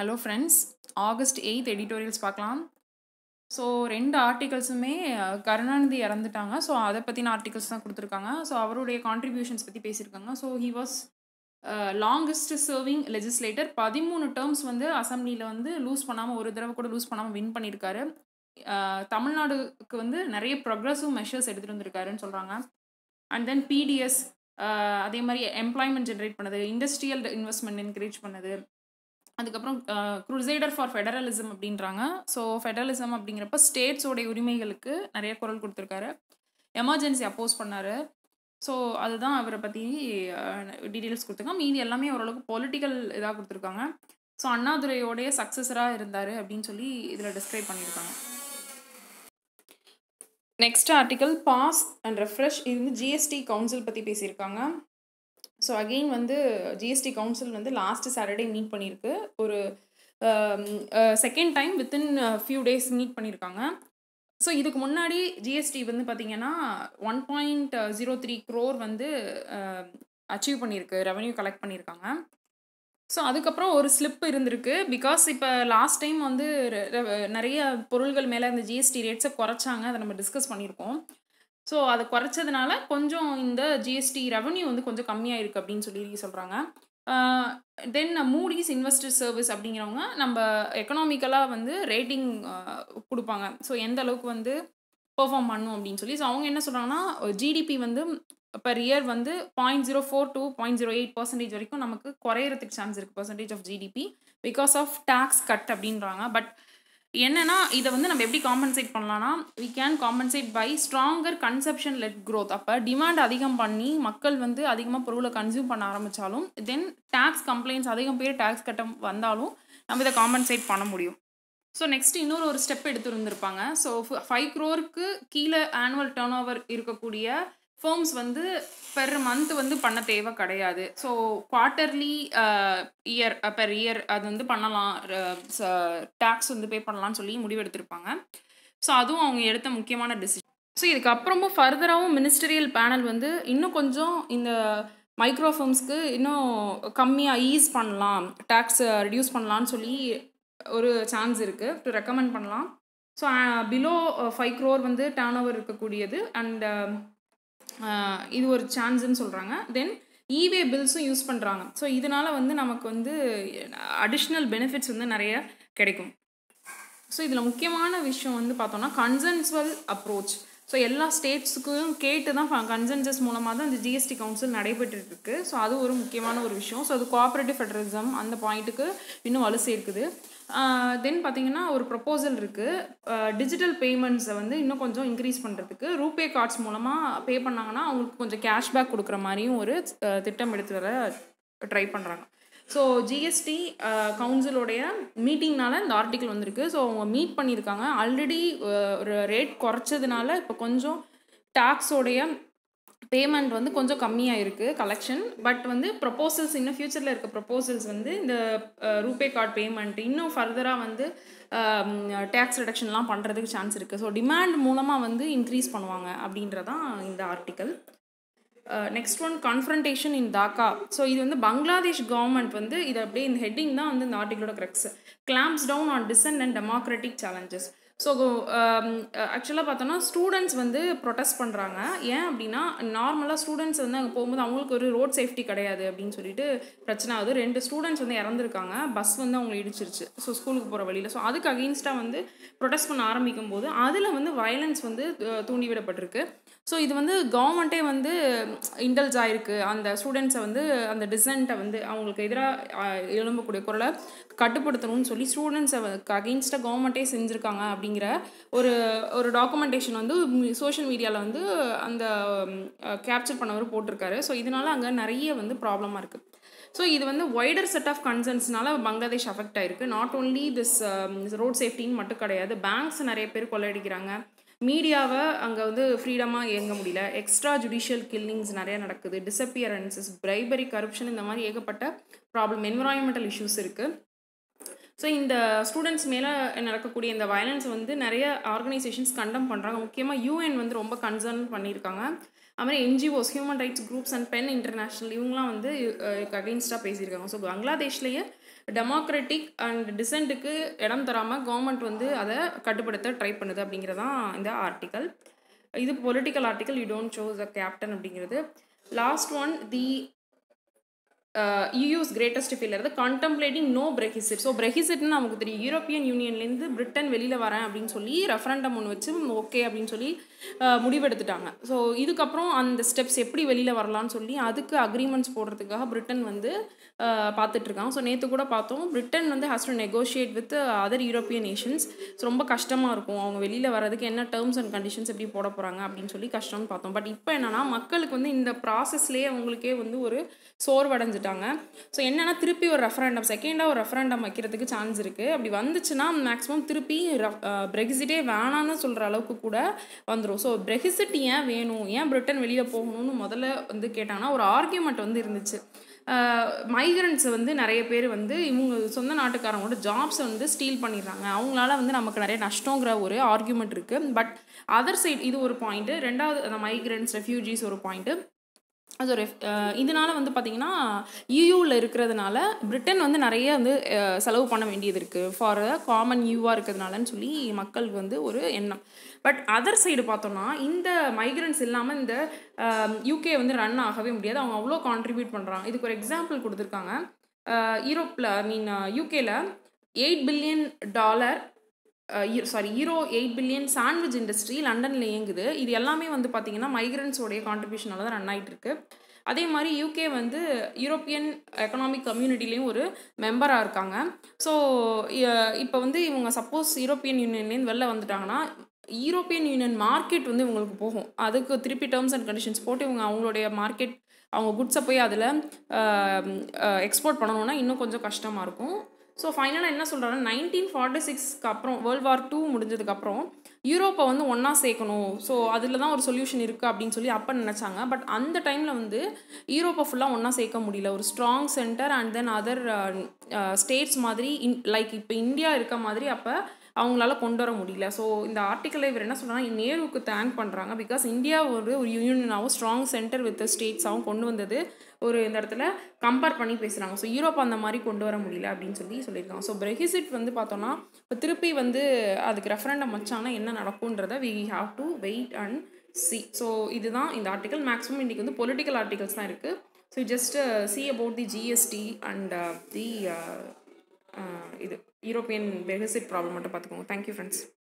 hello friends August eight editorials பார்க்கலாம் so ரெண்டு ஆர்டிகல்ஸுமே கருணாநிதி இறந்துட்டாங்க ஸோ அதை பற்றின ஆர்டிகல்ஸ் தான் கொடுத்துருக்காங்க ஸோ அவருடைய கான்ட்ரிபியூஷன்ஸ் பற்றி பேசியிருக்காங்க so he was longest serving legislator பதிமூணு டேர்ம்ஸ் வந்து அசம்பிளியில் வந்து லூஸ் பண்ணாமல் ஒரு தடவை கூட லூஸ் பண்ணாமல் வின் பண்ணியிருக்காரு அஹ், தமிழ்நாடுக்கு வந்து நிறைய ப்ரொக்ரஸிவ் மெஷர்ஸ் எடுத்துகிட்டு வந்திருக்காருன்னு சொல்கிறாங்க அண்ட் தென் பிடிஎஸ் அதே மாதிரி எம்ப்ளாய்மெண்ட் ஜென்ரேட் பண்ணது இண்டஸ்ட்ரியல் இன்வெஸ்ட்மெண்ட் என்கரேஜ் பண்ணது அதுக்கப்புறம் குருசைடர் ஃபார் ஃபெடரலிசம் அப்படின்றாங்க ஸோ ஃபெடரலிசம் அப்படிங்கிறப்ப ஸ்டேட்ஸோடைய உரிமைகளுக்கு நிறைய குரல் கொடுத்துருக்காரு எமர்ஜென்சி அப்போஸ் பண்ணார் ஸோ அதுதான் அவரை பற்றி டீட்டெயில்ஸ் கொடுத்துருக்காங்க மீதி எல்லாமே ஓரளவுக்கு பொலிட்டிக்கல் இதாக கொடுத்துருக்காங்க ஸோ அண்ணாதுரையோடைய சக்ஸஸராக இருந்தார் அப்படின்னு சொல்லி இதில் டிஸ்கிரைப் பண்ணியிருக்காங்க next article pause and refresh இது வந்து ஜிஎஸ்டி கவுன்சில் பற்றி பேசியிருக்காங்க ஸோ அகெயின் வந்து ஜிஎஸ்டி கவுன்சில் வந்து லாஸ்ட் சாட்டர்டே மீட் பண்ணியிருக்கு ஒரு second time within few days meet பண்ணியிருக்காங்க ஸோ இதுக்கு முன்னாடி ஜிஎஸ்டி வந்து பார்த்தீங்கன்னா one point zero three crore வந்து அச்சீவ் பண்ணியிருக்கு ரெவன்யூ கலெக்ட் பண்ணியிருக்காங்க ஸோ அதுக்கப்புறம் ஒரு ஸ்லிப் இருந்திருக்கு பிகாஸ் இப்போ லாஸ்ட் டைம் வந்து ரெ- ரெ- நிறைய பொருள்கள் மேலே அந்த ஜிஎஸ்டி ரேட்ஸை குறைச்சாங்க அதை நம்ம டிஸ்கஸ் பண்ணியிருக்கோம் ஸோ அதை குறைச்சதுனால கொஞ்சம் இந்த ஜிஎஸ்டி ரெவன்யூ வந்து கொஞ்சம் கம்மியாக இருக்குது அப்படின்னு சொல்லி சொல்கிறாங்க தென் மூடிஸ் இன்வெஸ்டர் சர்வீஸ் அப்படிங்கிறவங்க நம்ம எக்கனாமிக்கலாக வந்து ரேட்டிங் கொடுப்பாங்க ஸோ எந்த அளவுக்கு வந்து பெர்ஃபார்ம் பண்ணும் அப்படின்னு சொல்லி ஸோ அவங்க என்ன சொல்கிறாங்கன்னா ஜிடிபி வந்து பர் இயர் வந்து point zero four to point zero eight percentage வரைக்கும் நமக்கு குறையிறதுக்கு சான்ஸ் இருக்குது percentage of GDP because of tax cut அப்படின்றாங்க பட் என்னன்னா இதை வந்து நம்ம எப்படி காம்பன்சேட் பண்ணலாம்னா we can compensate by stronger consumption led growth அப்போ டிமாண்ட் அதிகம் பண்ணி மக்கள் வந்து அதிகமாக பொருளை கன்சியூம் பண்ண ஆரம்பித்தாலும் தென் டேக்ஸ் கம்ப்ளைண்ட்ஸ் அதிகம் பேர் டேக்ஸ் கட்ட வந்தாலும் நம்ம இதை காம்பன்சேட் பண்ண முடியும் ஸோ நெக்ஸ்ட் இன்னொரு ஒரு ஸ்டெப் எடுத்து இருந்திருப்பாங்க ஸோ ஃபைவ் க்ரோருக்கு கீழே ஆனுவல் டேர்ன் ஓவர் இருக்கக்கூடிய ஃபர்ம்ஸ் வந்து பெர் மந்த் வந்து பண்ண தேவை கிடையாது so quarterly year per year அது வந்து பண்ணலாம் டேக்ஸ் வந்து பே பண்ணலாம்னு சொல்லி முடிவெடுத்திருப்பாங்க ஸோ அதுவும் அவங்க எடுத்த முக்கியமான டெசிஷன் ஸோ இதுக்கப்புறமும் ஃபர்தராகவும் மினிஸ்டரியல் பேனல் வந்து இன்னும் கொஞ்சம் இந்த மைக்ரோ ஃபார்ம்ஸ்க்கு இன்னும் கம்மியாக ஈஸ் பண்ணலாம் டேக்ஸ் ரெடியூஸ் பண்ணலாம்னு சொல்லி ஒரு சான்ஸ் இருக்குது டு ரெக்கமெண்ட் பண்ணலாம் ஸோ பிலோ ஃபைவ் க்ரோர் வந்து டேர்ன் ஓவர் இருக்கக்கூடியது அண்ட் இது ஒரு சான்ஸ்னு சொல்கிறாங்க தென் இவே பில்ஸும் யூஸ் பண்ணுறாங்க ஸோ இதனால் வந்து நமக்கு வந்து அடிஷ்னல் பெனிஃபிட்ஸ் வந்து நிறைய கிடைக்கும் ஸோ இதில் முக்கியமான விஷயம் வந்து பார்த்தோம்னா கன்சென்சுவல் அப்ரோச் ஸோ எல்லா ஸ்டேட்ஸுக்கும் கேட்டு தான் கன்சென்சஸ் மூலமாக தான் இந்த ஜிஎஸ்டி கவுன்சில் நடைபெற்றுட்டு இருக்கு ஸோ அது ஒரு முக்கியமான ஒரு விஷயம் ஸோ அது கோஆப்ரேட்டிவ் ஃபெடரலிசம் அந்த பாயிண்ட்டுக்கு இன்னும் வலு சேர்க்குது தென் பார்த்தீங்கன்னா ஒரு ப்ரொப்போசல் இருக்குது டிஜிட்டல் பேமெண்ட்ஸை வந்து இன்னும் கொஞ்சம் இன்க்ரீஸ் பண்ணுறதுக்கு ரூபே கார்ட்ஸ் மூலமாக பே பண்ணாங்கன்னா அவங்களுக்கு கொஞ்சம் கேஷ்பேக் கொடுக்குற மாதிரியும் ஒரு அஹ், திட்டம் எடுத்து வர ட்ரை பண்ணுறாங்க ஸோ ஜிஎஸ்டி கவுன்சிலோடைய மீட்டிங்னால இந்த ஆர்டிக்கல் வந்திருக்கு ஸோ அவங்க மீட் பண்ணியிருக்காங்க ஆல்ரெடி ஒரு ரேட் குறைச்சதுனால இப்போ கொஞ்சம் டேக்ஸோடைய பேமெண்ட் வந்து கொஞ்சம் கம்மியாக இருக்குது கலெக்ஷன் பட் வந்து ப்ரொப்போசல்ஸ் இன்னும் ஃப்யூச்சரில் இருக்க ப்ரொப்போசல்ஸ் வந்து இந்த ரூபே கார்டு பேமெண்ட் இன்னும் ஃபர்தராக வந்து டேக்ஸ் ரிடக்ஷன்லாம் பண்ணுறதுக்கு சான்ஸ் இருக்குது ஸோ டிமாண்ட் மூலமாக வந்து இன்க்ரீஸ் பண்ணுவாங்க அப்படின்றதான் இந்த article next one confrontation in Dhaka so இது வந்து பங்களாதேஷ் கவர்மெண்ட் வந்து இது அப்படியே இந்த ஹெட்டிங் தான் வந்து இந்த ஆர்டிகளோட crux clamps down on dissent and democratic challenges so ஆக்சுவலாக பார்த்தோன்னா ஸ்டூடெண்ட்ஸ் வந்து ப்ரொட்டஸ்ட் பண்ணுறாங்க ஏன் அப்படின்னா நார்மலாக ஸ்டூடெண்ட்ஸ் வந்து அங்கே போகும்போது அவங்களுக்கு ஒரு ரோட் சேஃப்டி கிடையாது அப்படின்னு சொல்லிட்டு பிரச்சனை ஆகுது ரெண்டு ஸ்டூடெண்ட்ஸ் வந்து இறந்துருக்காங்க பஸ் வந்து அவங்களை இடிச்சிருச்சு ஸோ ஸ்கூலுக்கு போகிற வழியில் ஸோ அதுக்கு அகெயின்ஸ்டாக வந்து ப்ரொட்டஸ்ட் பண்ண ஆரம்பிக்கும் போது அதில் வந்து வயலன்ஸ் வந்து அஹ், தூண்டிவிடப்பட்டிருக்கு ஸோ இது வந்து கவர்மெண்ட்டே வந்து இண்டல்ஜ் ஆயிருக்கு அந்த ஸ்டூடெண்ட்ஸை வந்து அந்த டிசன்ட்டை வந்து அவங்களுக்கு எதிராக எழும்பக்கூடிய குரலை கட்டுப்படுத்தணும்னு சொல்லி ஸ்டூடெண்ட்ஸை அகெயின்ஸ்டாக கவர்மெண்ட்டே செஞ்சுருக்காங்க அப்படிங்கிற ஒரு ஒரு டாக்குமெண்டேஷன் வந்து சோஷியல் மீடியாவில் வந்து அந்த கேப்சர் பண்ணவர் போட்டிருக்காரு ஸோ இதனால் அங்கே நிறைய வந்து ப்ராப்ளமாக இருக்குது ஸோ இது வந்து ஒய்டர் செட் ஆஃப் கன்சர்ன்ஸ்னால பங்களாதேஷ் அஃபெக்ட் ஆயிருக்கு நாட் ஓன்லி திஸ் ரோட் சேஃப்டின்னு மட்டும் கிடையாது பேங்க்ஸ் நிறைய பேர் கொள்ளையடிக்கிறாங்க மீடியாவை அங்கே வந்து ஃப்ரீடமாக இயங்க முடியல எக்ஸ்ட்ரா ஜுடிஷியல் கில்லிங்ஸ் நிறைய நடக்குது டிசப்பியரன்சஸ் பிரைபரி கரப்ஷன் இந்த மாதிரி ஏகப்பட்ட ப்ராப்ளம் என்விரான்மெண்டல் இஷ்யூஸ் இருக்குது ஸோ இந்த ஸ்டூடெண்ட்ஸ் மேலே நடக்கக்கூடிய இந்த வயலன்ஸ் வந்து நிறைய ஆர்கனைசேஷன்ஸ் கண்டம் பண்ணுறாங்க முக்கியமாக யூஎன் வந்து ரொம்ப கன்சர்ன் பண்ணியிருக்காங்க அதுமாதிரி NGOs human rights groups and PEN international இவங்களாம் வந்து அகெயின்ஸ்டாக பேசியிருக்காங்க ஸோ பங்களாதேஷ்லேயே டெமோக்ராட்டிக் அண்ட் டிசென்ட்டுக்கு இடம் தராமல் கவர்மெண்ட் வந்து அதை கட்டுப்படுத்த ட்ரை பண்ணுது அப்படிங்கிறதான் இந்த ஆர்டிக்கல் இது political article you don't choose a captain அப்படிங்கிறது last one the EU's greatest failure அது கான்டம்ப்ளேட்டிங் நோ பிரெஹிசிட் ஸோ பிரெஹிசிட்னு நமக்கு தெரியும் யூரோப்பியன் யூனியன்லேருந்து பிரிட்டன் வெளியில் வரேன் அப்படின்னு சொல்லி ரெஃபரண்டம் ஒன்று வச்சு ஓகே அப்படின்னு சொல்லி முடிவெடுத்துட்டாங்க ஸோ இதுக்கப்புறம் அந்த ஸ்டெப்ஸ் எப்படி வெளியில் வரலான்னு சொல்லி அதுக்கு அக்ரிமெண்ட்ஸ் போடுறதுக்காக பிரிட்டன் வந்து பார்த்துட்ருக்காங்க ஸோ நேற்று கூட பார்த்தோம் பிரிட்டன் வந்து has to negotiate with other European nations so ரொம்ப கஷ்டமாக இருக்கும் அவங்க வெளியில் வரதுக்கு என்ன டேர்ம்ஸ் அண்ட் கண்டிஷன்ஸ் எப்படி போட போகிறாங்க அப்படின்னு சொல்லி கஷ்டம்னு பார்த்தோம் பட் இப்போ என்னென்னா மக்களுக்கு வந்து இந்த ப்ராசஸ்லேயே அவங்களுக்கே வந்து ஒரு சோர்வடைஞ்சிட்டாங்க ஸோ என்னென்னா திருப்பி ஒரு ரெஃபரண்டம் செகண்டாக ஒரு ரெஃபரண்டம் வைக்கிறதுக்கு சான்ஸ் இருக்குது அப்படி வந்துச்சுன்னா மேக்ஸிமம் திருப்பி பிரெக்சிட்டே வேணான்னு சொல்கிற அளவுக்கு கூட வந்துடும் ஸோ பிரெக்சிட் ஏன் வேணும் ஏன் பிரிட்டன் வெளியில் போகணும்னு முதல்ல வந்து கேட்டாங்கன்னா ஒரு ஆர்கியூமெண்ட் வந்து இருந்துச்சு மைக்ரண்ட்ஸ் வந்து நிறைய பேர் வந்து இவங்க சொந்த நாட்டுக்காரங்களோட ஜாப்ஸை வந்து ஸ்டீல் பண்ணிடுறாங்க அவங்களால வந்து நமக்கு நிறைய நஷ்டங்கிற ஒரு ஆர்கியூமெண்ட் இருக்குது பட் அதர் சைட் இது ஒரு பாயிண்ட்டு ரெண்டாவது அந்த மைக்ரண்ட்ஸ் ரெஃப்யூஜிஸ் ஒரு பாயிண்ட்டு அது ஒரு இதனால் வந்து பார்த்திங்கன்னா யூயூவில் இருக்கிறதுனால பிரிட்டன் வந்து நிறைய வந்து செலவு பண்ண வேண்டியது இருக்குது ஃபார் காமன் யூவாக இருக்கிறதுனாலன்னு சொல்லி மக்களுக்கு வந்து ஒரு எண்ணம் பட் அதர் சைடு பார்த்தோன்னா இந்த மைக்ரன்ஸ் இல்லாமல் இந்த யூகே வந்து ரன் ஆகவே முடியாது அவங்க அவ்வளோ கான்ட்ரிபியூட் பண்ணுறாங்க இதுக்கு ஒரு எக்ஸாம்பிள் கொடுத்துருக்காங்க யூரோப்பில் ஐ மீன் யூகேல eight billion dollar sorry euro eight billion sandwich industry லண்டனில் இயங்குது இது எல்லாமே வந்து பார்த்திங்கன்னா மைக்ரன்ஸோடைய கான்ட்ரிபியூஷனால தான் ரன் ஆகிட்டு இருக்கு அதே மாதிரி யூகே வந்து யூரோப்பியன் எக்கனாமிக் கம்யூனிட்டிலையும் ஒரு மெம்பராக இருக்காங்க ஸோ இப்போ வந்து இவங்க சப்போஸ் யூரோப்பியன் யூனியன்லேருந்து வெளில வந்துட்டாங்கன்னா யூரோப்பியன் யூனியன் மார்க்கெட் வந்து இவங்களுக்கு போகும் அதுக்கு திருப்பி டேர்ம்ஸ் அண்ட் கண்டிஷன்ஸ் போட்டு இவங்க அவங்களுடைய மார்க்கெட் அவங்க குட்ஸை போய் அதில் எக்ஸ்போர்ட் பண்ணணுன்னா இன்னும் கொஞ்சம் கஷ்டமாக இருக்கும் ஸோ ஃபைனலாக என்ன சொல்கிறாங்கன்னா நைன்டீன் ஃபார்ட்டி சிக்ஸ்க்கு அப்புறம் வேர்ல்டு வார் டூ முடிஞ்சதுக்கப்புறம் யூரோப்பை வந்து ஒன்றா சேர்க்கணும் ஸோ அதில் தான் ஒரு சொல்யூஷன் இருக்குது அப்படின்னு சொல்லி அப்போ நினச்சாங்க பட் அந்த டைமில் வந்து யூரோப்பை ஃபுல்லாக ஒன்றா சேர்க்க முடியல ஒரு strong centre and then other states மாதிரி இன் லைக் இப்போ இந்தியா இருக்க மாதிரி அப்போ அவங்களால கொண்டு வர முடியல ஸோ இந்த ஆர்டிக்கலில் இவர் என்ன சொல்கிறாங்கன்னா நேருவுக்கு தேங்க் பண்ணுறாங்க பிகாஸ் இந்தியா ஒரு ஒரு யூனியனாகவும் ஸ்ட்ராங் சென்டர் வித் ஸ்டேட்ஸாகவும் கொண்டு வந்தது ஒரு இந்த இடத்துல கம்பேர் பண்ணி பேசுகிறாங்க ஸோ யூரோப் அந்த மாதிரி கொண்டு வர முடியல அப்படின்னு சொல்லி சொல்லியிருக்காங்க ஸோ பிரெகிசிட் வந்து பார்த்தோன்னா இப்போ திருப்பி வந்து அதுக்கு ரெஃபரண்டம் வச்சாங்கன்னா என்ன நடக்கும்ன்றத we have to wait and see so இதுதான் இந்த ஆர்டிக்கல் மேக்ஸிமம் இன்றைக்கி வந்து பொலிட்டிக்கல் ஆர்டிகல்ஸ் தான் இருக்குது so just see about the GST and the இது யூரோப்பியன் பெனிஃபிட் ப்ராப்ளம் மட்டும் பார்த்துக்கோங்க தேங்க்யூ ஃப்ரெண்ட்ஸ்